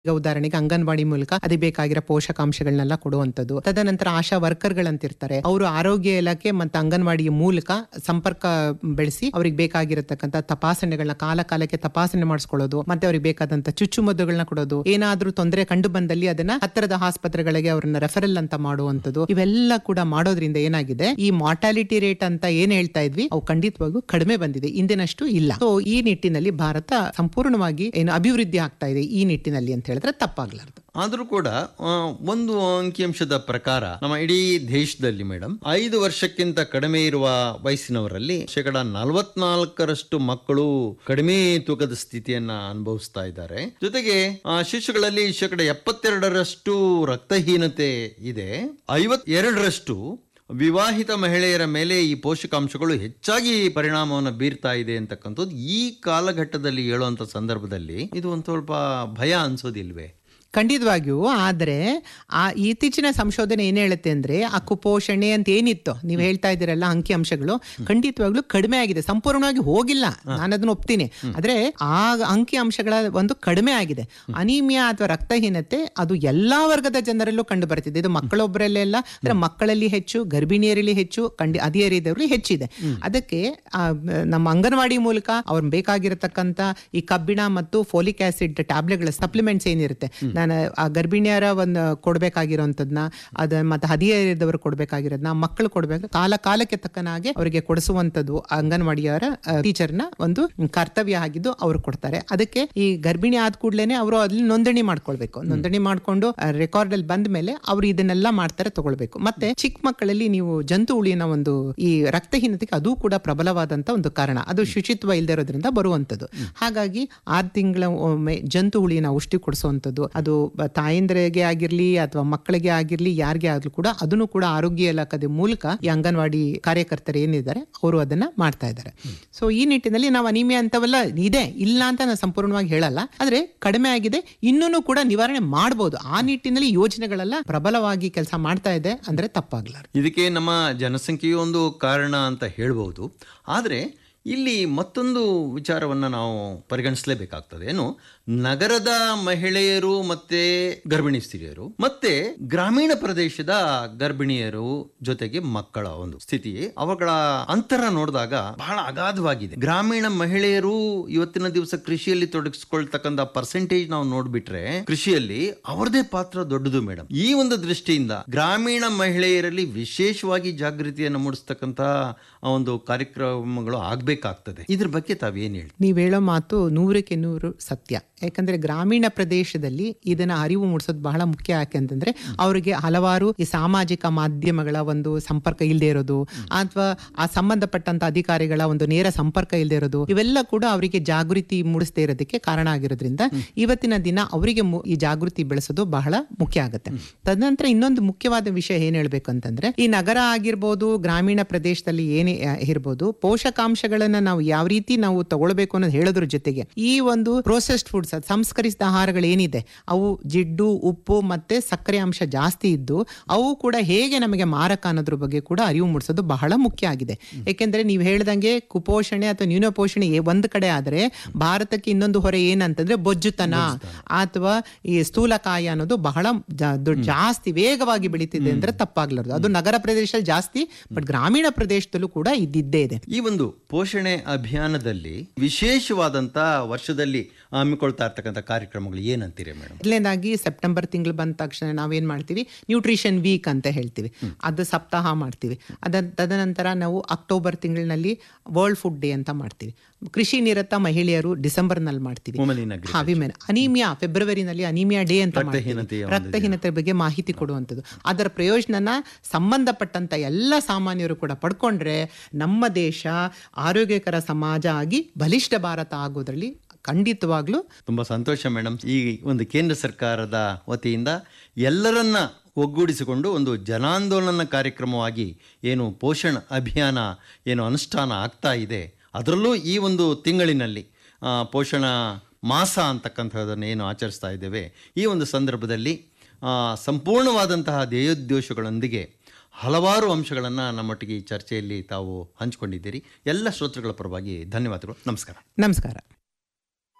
ಈಗ ಉದಾಹರಣೆಗೆ ಅಂಗನವಾಡಿ ಮೂಲಕ ಅದಕ್ಕೆ ಬೇಕಾಗಿರೋ ಪೋಷಕಾಂಶಗಳನ್ನೆಲ್ಲ ಕೊಡುವಂಥದ್ದು ತದನಂತರ ಆಶಾ ವರ್ಕರ್ಗಳಂತಿರ್ತಾರೆ ಅವರು ಆರೋಗ್ಯ ಇಲಾಖೆ ಮತ್ತು ಅಂಗನವಾಡಿಯ ಮೂಲಕ ಸಂಪರ್ಕ ಬೆಳೆಸಿ ಅವ್ರಿಗೆ ಬೇಕಾಗಿರತಕ್ಕಂಥ ತಪಾಸಣೆಗಳನ್ನ ಕಾಲ ಕಾಲಕ್ಕೆ ತಪಾಸಣೆ ಮಾಡಿಸ್ಕೊಳ್ಳೋದು ಮತ್ತೆ ಅವ್ರಿಗೆ ಬೇಕಾದಂತ ಚುಚ್ಚುಮದ್ದುಗಳನ್ನ ಕೊಡೋದು ಏನಾದ್ರೂ ತೊಂದರೆ ಕಂಡು ಬಂದಲ್ಲಿ ಅದನ್ನ ಹತ್ತಿರದ ಆಸ್ಪತ್ರೆಗಳಿಗೆ ಅವ್ರನ್ನ ರೆಫರಲ್ ಅಂತ ಮಾಡುವಂಥದ್ದು ಇವೆಲ್ಲ ಕೂಡ ಮಾಡೋದ್ರಿಂದ ಏನಾಗಿದೆ ಈ ಮಾರ್ಟಾಲಿಟಿ ರೇಟ್ ಅಂತ ಏನ್ ಹೇಳ್ತಾ ಇದ್ವಿ ಅವು ಖಂಡಿತವಾಗೂ ಕಡಿಮೆ ಬಂದಿದೆ ಇಂದಿನಷ್ಟು ಇಲ್ಲ ಸೊ ಈ ನಿಟ್ಟಿನಲ್ಲಿ ಭಾರತ ಸಂಪೂರ್ಣವಾಗಿ ಏನು ಅಭಿವೃದ್ಧಿ ಆಗ್ತಾ ಇದೆ ಈ ನಿಟ್ಟಿನಲ್ಲಿ ಅಂತ ಹೇಳಿದ್ರೆ ತಪ್ಪಾಗ್ಲಾರ್ದು ಆದರೂ ಕೂಡ ಆ, ಒಂದು ಅಂಕಿಅಂಶದ ಪ್ರಕಾರ ನಮ್ಮ ಇಡೀ ದೇಶದಲ್ಲಿ ಮೇಡಮ್ ಐದು ವರ್ಷಕ್ಕಿಂತ ಕಡಿಮೆ ಇರುವ ವಯಸ್ಸಿನವರಲ್ಲಿ ಶೇಕಡ ನಲವತ್ನಾಲ್ಕರಷ್ಟು ಮಕ್ಕಳು ಕಡಿಮೆ ತೂಕದ ಸ್ಥಿತಿಯನ್ನ ಅನುಭವಿಸ್ತಾ ಇದ್ದಾರೆ ಜೊತೆಗೆ ಆ, ಶಿಶುಗಳಲ್ಲಿ ಶೇಕಡ ಎಪ್ಪತ್ತೆರಡರಷ್ಟು ರಕ್ತಹೀನತೆ ಇದೆ ಐವತ್ತೆರಡರಷ್ಟು ವಿವಾಹಿತ ಮಹಿಳೆಯರ ಮೇಲೆ ಈ ಪೋಷಕಾಂಶಗಳು ಹೆಚ್ಚಾಗಿ ಪರಿಣಾಮವನ್ನು ಬೀರ್ತಾ ಇದೆ ಅಂತಕ್ಕಂಥದ್ದು ಈ ಕಾಲಘಟ್ಟದಲ್ಲಿ ಹೇಳುವಂತ ಸಂದರ್ಭದಲ್ಲಿ ಇದು ಒಂದು ಸ್ವಲ್ಪ ಭಯ ಅನ್ಸೋದಿಲ್ವೇ ಖಂಡಿತವಾಗಿಯೂ ಆದರೆ ಆ ಇತ್ತೀಚಿನ ಸಂಶೋಧನೆ ಏನ್ ಹೇಳುತ್ತೆ ಅಂದ್ರೆ ಆ ಕುಪೋಷಣೆ ಅಂತ ಏನಿತ್ತು ನೀವು ಹೇಳ್ತಾ ಇದ್ದೀರಲ್ಲ ಅಂಕಿ ಅಂಶಗಳು ಖಂಡಿತವಾಗ್ಲೂ ಕಡಿಮೆ ಆಗಿದೆ ಸಂಪೂರ್ಣವಾಗಿ ಹೋಗಿಲ್ಲ ನಾನು ಅದನ್ನ ಒಪ್ತೀನಿ ಆದ್ರೆ ಆ ಅಂಕಿ ಅಂಶಗಳ ಒಂದು ಕಡಿಮೆ ಆಗಿದೆ ಅನಿಮಿಯಾ ಅಥವಾ ರಕ್ತಹೀನತೆ ಅದು ಎಲ್ಲಾ ವರ್ಗದ ಜನರಲ್ಲೂ ಕಂಡು ಬರ್ತಿದೆ ಇದು ಮಕ್ಕಳೊಬ್ಬರಲ್ಲೇ ಅಲ್ಲ ಅಂದ್ರೆ ಮಕ್ಕಳಲ್ಲಿ ಹೆಚ್ಚು ಗರ್ಭಿಣಿಯರಲ್ಲಿ ಹೆಚ್ಚು ಕಂಡಿ ಹದಿಹರಿಯದವರಲ್ಲಿ ಹೆಚ್ಚಿದೆ ಅದಕ್ಕೆ ಆ, ನಮ್ಮ ಅಂಗನವಾಡಿ ಮೂಲಕ ಅವ್ರ ಬೇಕಾಗಿರತಕ್ಕಂತ ಈ ಕಬ್ಬಿಣ ಮತ್ತು ಫೋಲಿಕ್ ಆಸಿಡ್ ಟ್ಯಾಬ್ಲೆಟ್ಗಳ ಸಪ್ಲಿಮೆಂಟ್ಸ್ ಏನಿರುತ್ತೆ ನಾನು ಆ ಗರ್ಭಿಣಿಯರ ಒಂದು ಕೊಡ್ಬೇಕಾಗಿರೋಂಥದ್ನ ಅದ ಮತ್ತೆ ಹದಿಹರಿಯದವರು ಕೊಡ್ಬೇಕಾಗಿರೋದನ್ನ ಮಕ್ಕಳು ಕೊಡ್ಬೇಕು ಕಾಲ ಕಾಲಕ್ಕೆ ತಕ್ಕನಾಗೆ ಅವರಿಗೆ ಕೊಡಿಸುವಂಥದ್ದು ಅಂಗನವಾಡಿಯವರ ಟೀಚರ್ನ ಒಂದು ಕರ್ತವ್ಯ ಆಗಿದ್ದು ಅವ್ರು ಕೊಡ್ತಾರೆ ಅದಕ್ಕೆ ಈ ಗರ್ಭಿಣಿ ಆದ ಕೂಡಲೇ ಅವರು ಅಲ್ಲಿ ನೋಂದಣಿ ಮಾಡ್ಕೊಳ್ಬೇಕು ನೋಂದಣಿ ಮಾಡ್ಕೊಂಡು ರೆಕಾರ್ಡ್ ಅಲ್ಲಿ ಬಂದ ಮೇಲೆ ಅವರು ಇದನ್ನೆಲ್ಲ ಮಾಡ್ತಾರೆ ತಗೊಳ್ಬೇಕು ಮತ್ತೆ ಚಿಕ್ಕ ಮಕ್ಕಳಲ್ಲಿ ನೀವು ಜಂತು ಹುಳಿನ ಒಂದು ಈ ರಕ್ತಹೀನತೆಗೆ ಅದು ಕೂಡ ಪ್ರಬಲವಾದಂತ ಒಂದು ಕಾರಣ ಅದು ಶುಚಿತ್ವ ಇಲ್ಲದೆ ಇರೋದ್ರಿಂದ ಬರುವಂತದ್ದು ಹಾಗಾಗಿ ಆರು ತಿಂಗಳ ಒಮ್ಮೆ ಜಂತು ಹುಳಿನ ಔಷಧಿ ಕೊಡಿಸುವಂಥದ್ದು ಅದು ಬ- ತಾಯಂದಿರಿಗೆ ಆಗಿರ್ಲಿ ಅಥವಾ ಮಕ್ಕಳಿಗೆ ಆಗಿರ್ಲಿ ಯಾರಿಗೆ ಆಗ್ಲಿ ಕೂಡ ಅದನ್ನು ಕೂಡ ಆರೋಗ್ಯ ಇಲಾಖೆ ಮೂಲಕ ಈ ಅಂಗನವಾಡಿ ಕಾರ್ಯಕರ್ತರು ಏನಿದ್ದಾರೆ ಅವರು ಅದನ್ನ ಮಾಡ್ತಾ ಇದ್ದಾರೆ ಸೊ ಈ ನಿಟ್ಟಿನಲ್ಲಿ ನಾವು ಅನಿಮಿಯಾ ಅಂತವೆಲ್ಲ ಇದೆ ಇಲ್ಲ ಅಂತ ನಾನು ಸಂಪೂರ್ಣವಾಗಿ ಹೇಳಲ್ಲ ಆದ್ರೆ ಕಡಿಮೆ ಆಗಿದೆ ಇನ್ನೂ ಕೂಡ ನಿವಾರಣೆ ಮಾಡಬಹುದು ಆ ನಿಟ್ಟಿನಲ್ಲಿ ಯೋಜನೆಗಳೆಲ್ಲ ಪ್ರಬಲವಾಗಿ ಕೆಲಸ ಮಾಡ್ತಾ ಇದೆ ಅಂದ್ರೆ ತಪ್ಪಾಗ್ಲಾರ್ದು ಇದಕ್ಕೆ ನಮ್ಮ ಜನಸಂಖ್ಯೆಯು ಒಂದು ಕಾರಣ ಅಂತ ಹೇಳ್ಬೋದು ಆದರೆ ಇಲ್ಲಿ ಮತ್ತೊಂದು ವಿಚಾರವನ್ನು ನಾವು ಪರಿಗಣಿಸಲೇಬೇಕಾಗ್ತದೆ ಏನು ನಗರದ ಮಹಿಳೆಯರು ಮತ್ತೆ ಗರ್ಭಿಣಿ ಸ್ತ್ರೀಯರು ಮತ್ತೆ ಗ್ರಾಮೀಣ ಪ್ರದೇಶದ ಗರ್ಭಿಣಿಯರು ಜೊತೆಗೆ ಮಕ್ಕಳ ಒಂದು ಸ್ಥಿತಿ ಅವುಗಳ ಅಂತರ ನೋಡಿದಾಗ ಬಹಳ ಅಗಾಧವಾಗಿದೆ ಗ್ರಾಮೀಣ ಮಹಿಳೆಯರು ಇವತ್ತಿನ ದಿವಸ ಕೃಷಿಯಲ್ಲಿ ತೊಡಗಿಸ್ಕೊಳ್ತಕ್ಕಂಥ ಪರ್ಸೆಂಟೇಜ್ ನಾವು ನೋಡ್ಬಿಟ್ರೆ ಕೃಷಿಯಲ್ಲಿ ಅವರದೇ ಪಾತ್ರ ದೊಡ್ಡದು ಮೇಡಮ್ ಈ ಒಂದು ದೃಷ್ಟಿಯಿಂದ ಗ್ರಾಮೀಣ ಮಹಿಳೆಯರಲ್ಲಿ ವಿಶೇಷವಾಗಿ ಜಾಗೃತಿಯನ್ನು ಮೂಡಿಸ್ತಕ್ಕಂಥ ಆ ಒಂದು ಕಾರ್ಯಕ್ರಮಗಳು ಆಗ್ಬೇಕಾಗ್ತದೆ ಇದ್ರ ಬಗ್ಗೆ ತಾವೇನ್ ಹೇಳಿ ನೀವ್ ಹೇಳೋ ಮಾತು ನೂರಕ್ಕೆ ನೂರು ಸತ್ಯ ಯಾಕಂದ್ರೆ ಗ್ರಾಮೀಣ ಪ್ರದೇಶದಲ್ಲಿ ಇದನ್ನ ಅರಿವು ಮೂಡಿಸೋದು ಬಹಳ ಮುಖ್ಯ ಯಾಕೆಂತಂದ್ರೆ ಅವರಿಗೆ ಹಲವಾರು ಈ ಸಾಮಾಜಿಕ ಮಾಧ್ಯಮಗಳ ಒಂದು ಸಂಪರ್ಕ ಇಲ್ಲದೆ ಇರೋದು ಅಥವಾ ಆ ಸಂಬಂಧಪಟ್ಟಂತ ಅಧಿಕಾರಿಗಳ ಒಂದು ನೇರ ಸಂಪರ್ಕ ಇಲ್ಲದೆ ಇರೋದು ಇವೆಲ್ಲ ಕೂಡ ಅವರಿಗೆ ಜಾಗೃತಿ ಮೂಡಿಸದೇ ಇರೋದಕ್ಕೆ ಕಾರಣ ಆಗಿರೋದ್ರಿಂದ ಇವತ್ತಿನ ದಿನ ಅವರಿಗೆ ಮು- ಈ ಜಾಗೃತಿ ಬೆಳೆಸೋದು ಬಹಳ ಮುಖ್ಯ ಆಗುತ್ತೆ ತದನಂತರ ಇನ್ನೊಂದು ಮುಖ್ಯವಾದ ವಿಷಯ ಏನ್ ಹೇಳ್ಬೇಕು ಅಂತಂದ್ರೆ ಈ ನಗರ ಆಗಿರ್ಬೋದು ಗ್ರಾಮೀಣ ಪ್ರದೇಶದಲ್ಲಿ ಏನೇ ಆ, ಇರ್ಬೋದು ಪೋಷಕಾಂಶಗಳನ್ನ ನಾವು ಯಾವ ರೀತಿ ನಾವು ತಗೊಳ್ಬೇಕು ಅನ್ನೋದು ಹೇಳೋದ್ರ ಜೊತೆಗೆ ಈ ಒಂದು ಪ್ರೋಸೆಸ್ಡ್ ಫುಡ್ಸ್ ಸಂಸ್ಕರಿಸಿದ ಆಹಾರಗಳು ಏನಿದೆ ಅವು ಜಿಡ್ಡು ಉಪ್ಪು ಮತ್ತೆ ಸಕ್ಕರೆ ಅಂಶ ಜಾಸ್ತಿ ಇದ್ದು ಅವು ಕೂಡ ಹೇಗೆ ನಮಗೆ ಮಾರಕ ಅನ್ನೋದ್ರ ಬಗ್ಗೆ ಕೂಡ ಅರಿವು ಮೂಡಿಸೋದು ಬಹಳ ಮುಖ್ಯ ಆಗಿದೆ ಯಾಕೆಂದ್ರೆ ನೀವು ಹೇಳ್ದಂಗೆ ಕುಪೋಷಣೆ ಅಥವಾ ನ್ಯೂನಪೋಷಣೆ ಏ- ಒಂದ್ ಕಡೆ ಆದ್ರೆ ಭಾರತಕ್ಕೆ ಇನ್ನೊಂದು ಹೊರೆ ಏನಂತಂದ್ರೆ ಬೊಜ್ಜುತನ ಅಥವಾ ಈ ಸ್ಥೂಲಕಾಯ ಅನ್ನೋದು ಬಹಳ ಜಾ- ದೊಡ್ಡ- ಜಾಸ್ತಿ ವೇಗವಾಗಿ ಬೆಳೀತಿದೆ ಅಂದ್ರೆ ತಪ್ಪಾಗ್ಲಾರ್ದು ಅದು ನಗರ ಪ್ರದೇಶದಲ್ಲಿ ಜಾಸ್ತಿ ಬಟ್ ಗ್ರಾಮೀಣ ಪ್ರದೇಶದಲ್ಲೂ ಕೂಡ ಇದ್ದಿದ್ದೇ ಇದೆ ಈ ಒಂದು ಪೋಷಣೆ ಅಭಿಯಾನದಲ್ಲಿ ವಿಶೇಷವಾದಂತ ವರ್ಷದಲ್ಲಿ ಹಮ್ಮಿಕೊಳ್ತಾ ಇರ್ತಕ್ಕಂಥ ಕಾರ್ಯಕ್ರಮಗಳು ಏನಂತೀರಿ ಮೇಡಮ್ ಮೊದಲನೇದಾಗಿ ಸೆಪ್ಟೆಂಬರ್ ತಿಂಗಳು ಬಂದ ತಕ್ಷಣ ನಾವೇನ್ ಮಾಡ್ತೀವಿ ನ್ಯೂಟ್ರಿಷನ್ ವೀಕ್ ಅಂತ ಹೇಳ್ತೀವಿ ಅದು ಸಪ್ತಾಹ ಮಾಡ್ತೀವಿ ಅದ ತದನಂತರ ನಾವು ಅಕ್ಟೋಬರ್ ತಿಂಗಳಿನಲ್ಲಿ ವರ್ಲ್ಡ್ ಫುಡ್ ಡೇ ಅಂತ ಮಾಡ್ತೀವಿ ಕೃಷಿ ನಿರತ ಮಹಿಳೆಯರು ಡಿಸೆಂಬರ್ನಲ್ಲಿ ಮಾಡ್ತೀವಿ ವುಮನ್ ಇನ್ ಅಗ್ರಿ ಹಾ ವಿಮೆನ್ ಅನಿಮಿಯಾ ಫೆಬ್ರವರಿನಲ್ಲಿ ಅನಿಮಿಯಾ ಡೇ ಅಂತ ಮಾಡ್ತೀವಿ. ರಕ್ತಹೀನತೆಯ ಒಂದು ರಕ್ತಹೀನತೆ ಬಗ್ಗೆ ಮಾಹಿತಿ ಕೊಡುವಂಥದ್ದು ಅದರ ಪ್ರಯೋಜನನ ಸಂಬಂಧಪಟ್ಟಂತ ಎಲ್ಲ ಸಾಮಾನ್ಯರು ಕೂಡ ಪಡ್ಕೊಂಡ್ರೆ ನಮ್ಮ ದೇಶ ಆರೋಗ್ಯಕರ ಸಮಾಜ ಆಗಿ ಬಲಿಷ್ಠ ಭಾರತ ಆಗೋದ್ರಲ್ಲಿ ಖಂಡಿತವಾಗ್ಲೂ ತುಂಬ ಸಂತೋಷ ಮೇಡಮ್ ಈ ಒಂದು ಕೇಂದ್ರ ಸರ್ಕಾರದ ವತಿಯಿಂದ ಎಲ್ಲರನ್ನ ಒಗ್ಗೂಡಿಸಿಕೊಂಡು ಒಂದು ಜನಾಂದೋಲನ ಕಾರ್ಯಕ್ರಮವಾಗಿ ಏನು ಪೋಷಣ್ ಅಭಿಯಾನ ಏನು ಅನುಷ್ಠಾನ ಆಗ್ತಾ ಇದೆ ಅದರಲ್ಲೂ ಈ ಒಂದು ತಿಂಗಳಿನಲ್ಲಿ ಆ, ಪೋಷಣ ಮಾಸ ಅಂತಕ್ಕಂಥದ್ದನ್ನು ಏನು ಆಚರಿಸ್ತಾ ಇದ್ದೇವೆ ಈ ಒಂದು ಸಂದರ್ಭದಲ್ಲಿ ಆ, ಸಂಪೂರ್ಣವಾದಂತಹ ಧ್ಯೇಯೋದ್ದೇಶಗಳೊಂದಿಗೆ ಹಲವಾರು ಅಂಶಗಳನ್ನು ನಮ್ಮೊಟ್ಟಿಗೆ ಈ ಚರ್ಚೆಯಲ್ಲಿ ತಾವು ಹಂಚಿಕೊಂಡಿದ್ದೀರಿ ಎಲ್ಲ ಶ್ರೋತೃಗಳ ಪರವಾಗಿ ಧನ್ಯವಾದಗಳು ನಮಸ್ಕಾರ ನಮಸ್ಕಾರ